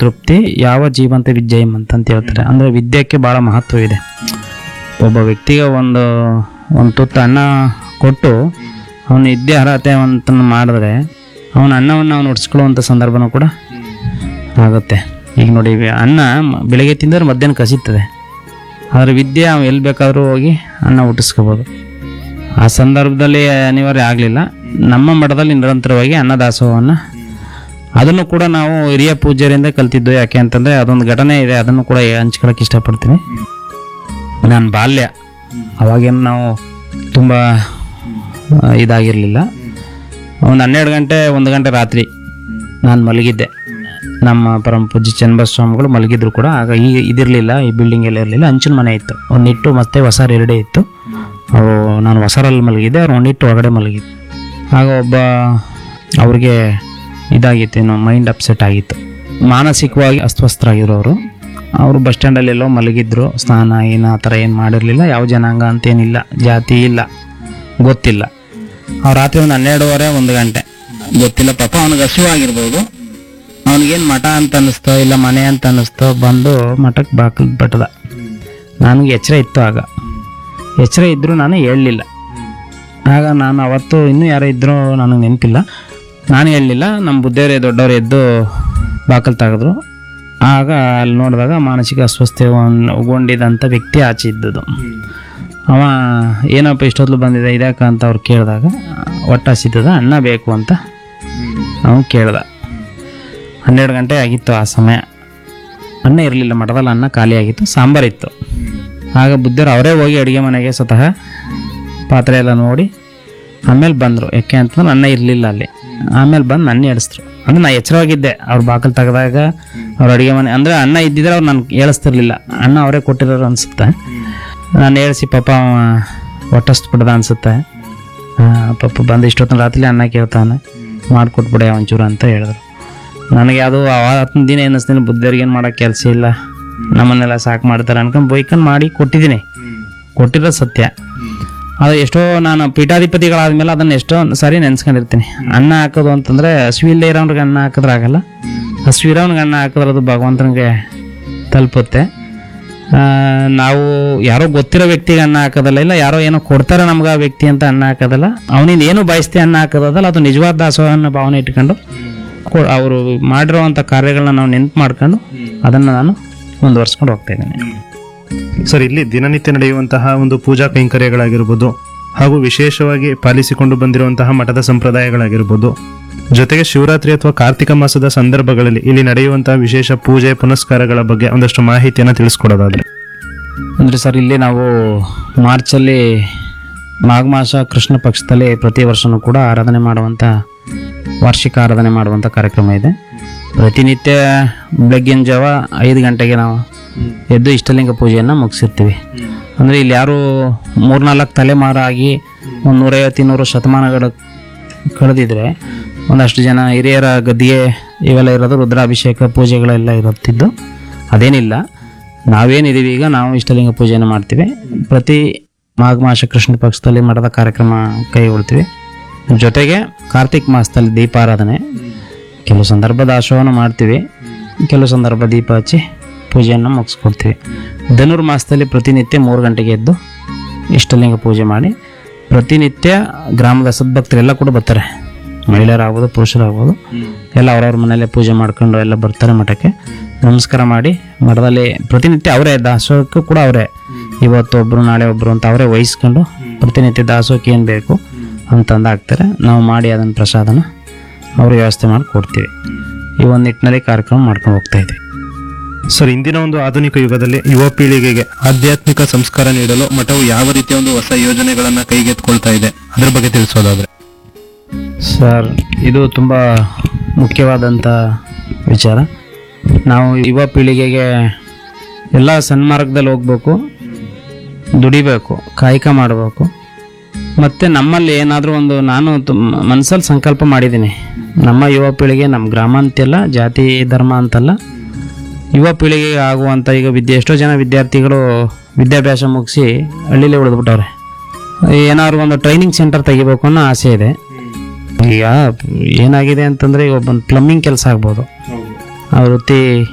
ತೃಪ್ತಿ ಯಾವ ಜೀವಂತ ವಿದ್ಯೆಯಂ ಅಂತ ಹೇಳ್ತಾರೆ ಅಂದರೆ ವಿದ್ಯೆಗೆ ಭಾಳ ಮಹತ್ವ ಇದೆ ಒಬ್ಬ ವ್ಯಕ್ತಿಗೆ ಒಂದು ಒಂದು ತುತ್ತು ಅನ್ನ ಕೊಟ್ಟು ಅವನ ವಿದ್ಯೆ ಅರ್ಹತೆ ಅಂತ ಮಾಡಿದ್ರೆ ಅವನ ಅನ್ನವನ್ನು ಅವನು ಉಡ್ಸ್ಕೊಳ್ಳುವಂಥ ಸಂದರ್ಭನೂ ಕೂಡ ಆಗುತ್ತೆ ಈಗ ನೋಡಿ ಇವೆ ಅನ್ನ ಮ- ಬೆಳಿಗ್ಗೆ ತಿಂದರೆ ಮಧ್ಯಾಹ್ನ ಕಸಿತದೆ ಆದರೆ ವಿದ್ಯೆ ಅವ ಎಲ್ಲಿ ಬೇಕಾದರೂ ಹೋಗಿ ಅನ್ನ ಹುಟ್ಟಿಸ್ಕೋಬೋದು ಆ ಸಂದರ್ಭದಲ್ಲಿ ಅನಿವಾರ್ಯ ಆಗಲಿಲ್ಲ ನಮ್ಮ ಮಠದಲ್ಲಿ ನಿರಂತರವಾಗಿ ಅನ್ನದಾಸೋಹವನ್ನು ಅದನ್ನು ಕೂಡ ನಾವು ಹಿರಿಯ ಪೂಜ್ಯರಿಂದ ಕಲ್ತಿದ್ದು ಯಾಕೆ ಅಂತಂದರೆ ಅದೊಂದು ಘಟನೆ ಇದೆ ಅದನ್ನು ಕೂಡ ಹಂಚ್ಕೊಳಕ್ಕೆ ಇಷ್ಟಪಡ್ತೀನಿ ನನ್ನ ಬಾಲ್ಯ ಅವಾಗೇನು ನಾವು ತುಂಬ ಇದಾಗಿರಲಿಲ್ಲ ಒಂದು ಹನ್ನೆರಡು ಗಂಟೆ ಒಂದು ಗಂಟೆ ರಾತ್ರಿ ನಾನು ಮಲಗಿದ್ದೆ ನಮ್ಮ ಪರಮ ಪೂಜ್ಯ ಚನ್ನಬಸ ಸ್ವಾಮಿಗಳು ಮಲಗಿದ್ರು ಕೂಡ ಆಗ ಈ ಇದಿರಲಿಲ್ಲ ಈ ಬಿಲ್ಡಿಂಗ್ ಎಲ್ಲ ಇರಲಿಲ್ಲ ಹಂಚಿನ ಮನೆ ಇತ್ತು ಒಂದಿಟ್ಟು ಮತ್ತೆ ಹೊಸಾರ್ ಎರಡೇ ಇತ್ತು ಅವು ನಾನು ಹೊಸರಲ್ಲಿ ಮಲಗಿದ್ದೆ ಅವ್ರು ಒಂದಿಟ್ಟು ಹೊರಗಡೆ ಮಲಗಿದ್ದು ಆಗ ಒಬ್ಬ ಅವ್ರಿಗೆ ಇದಾಗಿತ್ತು ಏನು ಮೈಂಡ್ ಅಪ್ಸೆಟ್ ಆಗಿತ್ತು ಮಾನಸಿಕವಾಗಿ ಅಸ್ವಸ್ಥರಾಗಿದ್ರು ಅವರು ಅವರು ಬಸ್ ಸ್ಟ್ಯಾಂಡಲ್ಲಿ ಎಲ್ಲೋ ಮಲಗಿದ್ರು ಸ್ನಾನ ಏನು ಆ ಥರ ಏನು ಮಾಡಿರಲಿಲ್ಲ ಯಾವ ಜನಾಂಗ ಅಂತೇನಿಲ್ಲ ಜಾತಿ ಇಲ್ಲ ಗೊತ್ತಿಲ್ಲ ಅವ್ರು ರಾತ್ರಿ ಒಂದು ಹನ್ನೆರಡುವರೆ ಒಂದು ಗಂಟೆ ಗೊತ್ತಿಲ್ಲ ಪಾಪ ಅವನಿಗೆ ಹಸಿವಾಗಿರ್ಬೋದು ಅವನಿಗೇನು ಮಠ ಅಂತ ಅನ್ನಿಸ್ತೋ ಇಲ್ಲ ಮನೆ ಅಂತ ಅನ್ನಿಸ್ತೋ ಬಂದು ಮಠಕ್ಕೆ ಬಾಕಲ್ ಬಟ್ಟದ ನನಗೆ ಎಚ್ಚರ ಇತ್ತು ಆಗ ಎಚ್ಚರ ಇದ್ದರೂ ನಾನು ಹೇಳಲಿಲ್ಲ ಆಗ ನಾನು ಅವತ್ತು ಇನ್ನೂ ಯಾರೋ ಇದ್ದರೂ ನನಗೆ ನೆನಪಿಲ್ಲ ನಾನು ಹೇಳಲಿಲ್ಲ ನಮ್ಮ ಬುದ್ಧಿಯವರೇ ದೊಡ್ಡವರು ಎದ್ದು ಬಾಕಲ್ ತೆಗೆದ್ರು ಆಗ ಅಲ್ಲಿ ನೋಡಿದಾಗ ಮಾನಸಿಕ ಅಸ್ವಸ್ಥೆ ಉಗೊಂಡಿದ್ದಂಥ ವ್ಯಕ್ತಿ ಆಚೆ ಇದ್ದದ್ದು ಅವ ಏನಪ್ಪ ಇಷ್ಟೊತ್ತು ಬಂದಿದೆ ಇದ್ಯಾಕ ಅಂತ ಅವ್ರು ಕೇಳಿದಾಗ ಹೊಟ್ಟೆ ಹಸಿತದ ಅನ್ನ ಬೇಕು ಅಂತ ಅವನು ಕೇಳ್ದ ಹನ್ನೆರಡು ಗಂಟೆ ಆಗಿತ್ತು ಆ ಸಮಯ ಅನ್ನ ಇರಲಿಲ್ಲ ಮಠದಲ್ಲಿ ಅನ್ನ ಖಾಲಿ ಆಗಿತ್ತು ಸಾಂಬಾರಿತ್ತು ಆಗ ಬುದ್ಧರು ಅವರೇ ಹೋಗಿ ಅಡುಗೆ ಮನೆಗೆ ಸ್ವತಃ ಪಾತ್ರೆ ಎಲ್ಲ ನೋಡಿ ಆಮೇಲೆ ಬಂದರು ಯಾಕೆ ಅಂತಂದ್ರೆ ಅನ್ನ ಇರಲಿಲ್ಲ ಅಲ್ಲಿ ಆಮೇಲೆ ಬಂದು ನನ್ನ ಎಡಿಸಿದ್ರು ಅಂದ್ರೆ ನಾ ಎಚ್ಚರವಾಗಿದ್ದೆ ಅವ್ರು ಬಾಕಲ್ ತೆಗೆದಾಗ ಅವ್ರ ಅಡುಗೆ ಮನೆ ಅಂದರೆ ಅನ್ನ ಇದ್ದಿದ್ರೆ ಅವ್ರು ನಾನು ಹೇಳಿಸ್ತಿರ್ಲಿಲ್ಲ ಅನ್ನ ಅವರೇ ಕೊಟ್ಟಿರೋರು ಅನಿಸುತ್ತೆ ನಾನು ಹೇಳಿಸಿ ಪಾಪ ಅವ ಹೊಟ್ಟಷ್ಟು ಬಿಡ್ದ ಅನಿಸುತ್ತೆ ಪಾಪ ಬಂದು ಇಷ್ಟೊತ್ತಿನ ರಾತ್ರಿ ಅನ್ನ ಕೇಳ್ತಾನೆ ಮಾಡಿಕೊಟ್ಬಿಡೆ ಒಂಚೂರು ಅಂತ ಹೇಳಿದ್ರು ನನಗೆ ಅದು ಅವತ್ತಿನ ದಿನ ಏನಿಸ್ತೀನಿ ಬುದ್ಧಿಯವ್ರಿಗೆ ಏನು ಮಾಡೋಕ್ಕೆ ಕೆಲಸ ಇಲ್ಲ ನಮ್ಮನ್ನೆಲ್ಲ ಸಾಕು ಮಾಡ್ತಾರೆ ಅನ್ಕೊಂಡು ಬೈಕಂಡು ಮಾಡಿ ಕೊಟ್ಟಿದ್ದೀನಿ ಕೊಟ್ಟಿರೋದು ಸತ್ಯ ಅದು ಎಷ್ಟೋ ನಾನು ಪೀಠಾಧಿಪತಿಗಳಾದ್ಮೇಲೆ ಅದನ್ನ ಎಷ್ಟೋ ಸಾರಿ ನೆನ್ಸ್ಕೊಂಡಿರ್ತೀನಿ ಅನ್ನ ಹಾಕೋದು ಅಂತಂದ್ರೆ ಹಸಿವಿಲ್ಲದೆ ಇರೋನ್ಗೆ ಅನ್ನ ಹಾಕಿದ್ರೆ ಆಗಲ್ಲ ಹಸಿವಿರೋನ್ಗೆ ಅನ್ನ ಹಾಕಿದ್ರೆ ಅದು ಭಗವಂತನಿಗೆ ತಲುಪುತ್ತೆ ಆ, ನಾವು ಯಾರೋ ಗೊತ್ತಿರೋ ವ್ಯಕ್ತಿಗೆ ಅನ್ನ ಹಾಕೋದಲ್ಲ ಇಲ್ಲ ಯಾರೋ ಏನೋ ಕೊಡ್ತಾರೆ ನಮ್ಗೆ ಆ ವ್ಯಕ್ತಿ ಅಂತ ಅನ್ನ ಹಾಕೋದಲ್ಲ ಅವನಿಂದ ಏನು ಬಯಸ್ತಿ ಅನ್ನ ಹಾಕೋದಲ್ಲ ಅದು ನಿಜವಾದ ದಾಸೋಹನ ಭಾವನೆ ಇಟ್ಕೊಂಡು ಅವರು ಮಾಡಿರೋವಂಥ ಕಾರ್ಯಗಳನ್ನ ನಾವು ನೆನ್ಪು ಮಾಡ್ಕೊಂಡು ಅದನ್ನು ನಾನು ಮುಂದುವರ್ಸ್ಕೊಂಡು ಹೋಗ್ತಾ ಇದ್ದೀನಿ ಸರ್ ಇಲ್ಲಿ ದಿನನಿತ್ಯ ನಡೆಯುವಂತಹ ಒಂದು ಪೂಜಾ ಕೈಂಕರ್ಯಗಳಾಗಿರ್ಬೋದು ಹಾಗೂ ವಿಶೇಷವಾಗಿ ಪಾಲಿಸಿಕೊಂಡು ಬಂದಿರುವಂತಹ ಮಠದ ಸಂಪ್ರದಾಯಗಳಾಗಿರ್ಬೋದು ಜೊತೆಗೆ ಶಿವರಾತ್ರಿ ಅಥವಾ ಕಾರ್ತಿಕ ಮಾಸದ ಸಂದರ್ಭಗಳಲ್ಲಿ ಇಲ್ಲಿ ನಡೆಯುವಂತಹ ವಿಶೇಷ ಪೂಜೆ ಪುನಸ್ಕಾರಗಳ ಬಗ್ಗೆ ಒಂದಷ್ಟು ಮಾಹಿತಿಯನ್ನು ತಿಳಿಸ್ಕೊಡೋದಾದ್ರೆ ಅಂದರೆ ಸರ್ ಇಲ್ಲಿ ನಾವು ಮಾರ್ಚಲ್ಲಿ ಮಾಘ ಮಾಸ ಕೃಷ್ಣ ಪಕ್ಷದಲ್ಲಿ ಪ್ರತಿ ವರ್ಷವೂ ಕೂಡ ಆರಾಧನೆ ಮಾಡುವಂಥ ವಾರ್ಷಿಕ ಆರಾಧನೆ ಮಾಡುವಂಥ ಕಾರ್ಯಕ್ರಮ ಇದೆ ಪ್ರತಿನಿತ್ಯ ಬೆಳಗ್ಗಿನ ಜಾವ ಐದು ಗಂಟೆಗೆ ನಾವು ಎದ್ದು ಇಷ್ಟಲಿಂಗ ಪೂಜೆಯನ್ನು ಮುಗಿಸಿರ್ತೀವಿ ಅಂದರೆ ಇಲ್ಲಿ ಯಾರು ಮೂರ್ನಾಲ್ಕು ತಲೆಮಾರಾಗಿ ಒಂದು ನೂರೈವತ್ತು ಇನ್ನೂರು ಶತಮಾನಗಳ ಕಳೆದಿದ್ರೆ ಒಂದಷ್ಟು ಜನ ಹಿರಿಯರ ಗದ್ದಿಗೆ ಇವೆಲ್ಲ ಇರೋದು ರುದ್ರಾಭಿಷೇಕ ಪೂಜೆಗಳೆಲ್ಲ ಇರುತ್ತಿದ್ದು ಅದೇನಿಲ್ಲ ನಾವೇನಿದ್ದೀವಿ ಈಗ ನಾವು ಇಷ್ಟಲಿಂಗ ಪೂಜೆಯನ್ನು ಮಾಡ್ತೀವಿ ಪ್ರತಿ ಮಾಘ ಮಾಸ ಕೃಷ್ಣ ಪಕ್ಷದಲ್ಲಿ ಮಠದ ಕಾರ್ಯಕ್ರಮ ಕೈಗೊಳ್ತೀವಿ ಜೊತೆಗೆ ಕಾರ್ತಿಕ್ ಮಾಸದಲ್ಲಿ ದೀಪಾರಾಧನೆ ಕೆಲವು ಸಂದರ್ಭ ದಾಸೋಹನ ಮಾಡ್ತೀವಿ ಕೆಲವು ಸಂದರ್ಭ ದೀಪ ಹಚ್ಚಿ ಪೂಜೆಯನ್ನು ಮುಗಿಸ್ಕೊಡ್ತೀವಿ ಧನುರ್ಮಾಸದಲ್ಲಿ ಪ್ರತಿನಿತ್ಯ ಮೂರು ಗಂಟೆಗೆ ಎದ್ದು ಇಷ್ಟಲಿಂಗ ಪೂಜೆ ಮಾಡಿ ಪ್ರತಿನಿತ್ಯ ಗ್ರಾಮದ ಸದ್ಭಕ್ತರೆಲ್ಲ ಕೂಡ ಬರ್ತಾರೆ ಮಹಿಳೆಯರಾಗ್ಬೋದು ಪುರುಷರಾಗ್ಬೋದು ಎಲ್ಲ ಅವ್ರವ್ರ ಮನೆಯಲ್ಲೇ ಪೂಜೆ ಮಾಡ್ಕೊಂಡು ಎಲ್ಲ ಬರ್ತಾರೆ ಮಠಕ್ಕೆ ನಮಸ್ಕಾರ ಮಾಡಿ ಮಠದಲ್ಲಿ ಪ್ರತಿನಿತ್ಯ ಅವರೇ ದಾಸೋಹಕ್ಕೂ ಕೂಡ ಅವರೇ ಇವತ್ತು ಒಬ್ಬರು ನಾಳೆ ಒಬ್ಬರು ಅಂತ ಅವರೇ ವಹಿಸ್ಕೊಂಡು ಪ್ರತಿನಿತ್ಯ ದಾಸೋಹಕ್ಕೆ ಏನು ಬೇಕು ಅಂತಂದು ಹಾಕ್ತಾರೆ ನಾವು ಮಾಡಿ ಅದನ್ನು ಪ್ರಸಾದನ ಅವ್ರಿಗೆ ವ್ಯವಸ್ಥೆ ಮಾಡಿ ಕೊಡ್ತೀವಿ ಈ ಒಂದು ನಿಟ್ಟಿನಲ್ಲಿ ಕಾರ್ಯಕ್ರಮ ಮಾಡ್ಕೊಂಡು ಹೋಗ್ತಾ ಇದ್ದೀವಿ ಸರ್ ಇಂದಿನ ಒಂದು ಆಧುನಿಕ ಯುಗದಲ್ಲಿ ಯುವ ಪೀಳಿಗೆಗೆ ಆಧ್ಯಾತ್ಮಿಕ ಸಂಸ್ಕಾರ ನೀಡಲು ಮಠವು ಯಾವ ರೀತಿಯ ಒಂದು ಹೊಸ ಯೋಜನೆಗಳನ್ನ ಕೈಗೆತ್ಕೊಳ್ತಾ ಇದೆ ಅದ್ರ ಬಗ್ಗೆ ತಿಳಿಸೋದಾದ್ರೆ ಸರ್ ಇದು ತುಂಬ ಮುಖ್ಯವಾದಂಥ ವಿಚಾರ ನಾವು ಯುವ ಪೀಳಿಗೆಗೆ ಎಲ್ಲ ಸನ್ಮಾರ್ಗದಲ್ಲಿ ಹೋಗ್ಬೇಕು ದುಡಿಬೇಕು ಕಾಯಕ ಮಾಡಬೇಕು ಮತ್ತು ನಮ್ಮಲ್ಲಿ ಏನಾದರೂ ಒಂದು ನಾನು ತುಂಬ ಮನಸ್ಸಲ್ಲಿ ಸಂಕಲ್ಪ ಮಾಡಿದ್ದೀನಿ ನಮ್ಮ ಯುವ ಪೀಳಿಗೆ ನಮ್ಮ ಗ್ರಾಮ ಅಂತೆಲ್ಲ ಜಾತಿ ಧರ್ಮ ಅಂತಲ್ಲ ಯುವ ಪೀಳಿಗೆಗೆ ಆಗುವಂಥ ಈಗ ವಿದ್ಯೆ ಎಷ್ಟೋ ಜನ ವಿದ್ಯಾರ್ಥಿಗಳು ವಿದ್ಯಾಭ್ಯಾಸ ಮುಗಿಸಿ ಹಳ್ಳಿಲೇ ಉಳಿದ್ಬಿಟ್ಟವ್ರೆ ಏನಾದ್ರು ಒಂದು ಟ್ರೈನಿಂಗ್ ಸೆಂಟರ್ ತೆಗಿಬೇಕು ಅನ್ನೋ ಆಸೆ ಇದೆ ಈಗ ಏನಾಗಿದೆ ಅಂತಂದರೆ ಈಗ ಒಬ್ಬ ಪ್ಲಂಬಿಂಗ್ ಕೆಲಸ ಆಗ್ಬೋದು ಆ ವೃತ್ತಿ